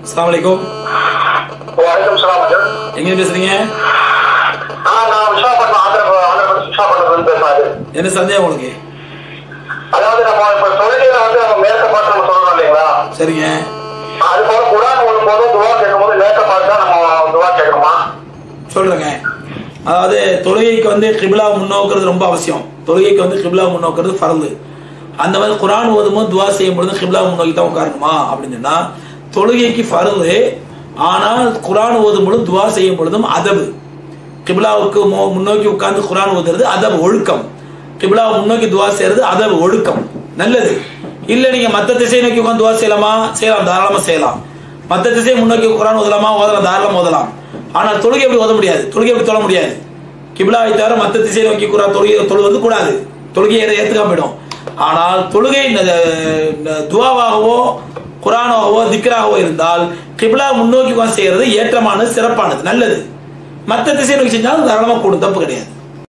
அஸ்ஸலாமு அலைக்கும் வணக்கம் சலாம் அஜர் எங்க பேசுறீங்க ஆ நான் விசாகப்பட்டினம் ஆந்திர ஆந்திர பிரதேஷ் விசாகப்பட்டினத்துல பேசுறேன் என்ன சந்தேகம் உங்களுக்கு அதாவது நம்ம இப்ப தொழிலையில வந்து நம்ம மேற்க பார்த்து நம்ம சொல்லணும் இல்லைங்களா சரிங்க அது போல குரான் ஓடும் போது துவா கேட்கும் போது மேற்க பார்த்து தான் நம்ம துவா கேட்கணுமா சொல்றேங்க அதாவது தொழுகைக்கு வந்து கிபிலா முன்னோக்குறது ரொம்ப அவசியம் தொழுகைக்கு வந்து கிபிலா முன்னோக்குறது ஃபரது அந்த மாதிரி குரான் ஓதும்போது துவா செய்யும் பொழுது கிபிலா முன்னோக்கி தான் உட்காரணுமா அப்படின்னு சொன்னா தொழுகைக்கு ஃபரது ஆனால் குரான் ஓதும் பொழுது துவா செய்யும் பொழுதும் அதபு கிபிலாவுக்கு மு- முன்னோக்கி உட்கார்ந்து குரான் ஓதுறது அதப் ஒழுக்கம் கிபிலாவை முன்னோக்கி துவா செய்யறது அதப் ஒழுக்கம் நல்லது இல்ல நீங்க மத்த திசை நோக்கி உட்கார்ந்து துவா செய்யலாமா செய்யலாம் தாராளமா செய்யலாம் மத்த திசை முன்னோக்கி குரான் ஓதலாமா ஓதலாம் தாராளமா ஓதலாம் ஆனால் தொழுகை எப்படி ஓத முடியாது தொழுகை எப்படி தொழ முடியாது கிபிலாவை தவிர மத்த திசை நோக்கி குரான் தொழுகை தொழுவது கூடாது தொழுகையை ஏற- ஏத்துக்காம போயிடும் ஆனால் தொழுகை இந்த இந்த துவாவாகவோ குரானாகவோ திக்ராகவோ இருந்தால் கிபிலா முன்னோக்கி உட்கார்ந்து செய்யறது ஏற்றமானது சிறப்பானது நல்லது மத்த திசை நோக்கி செஞ்சாலும் தாராளமா கூடும் தப்பு கிடையாது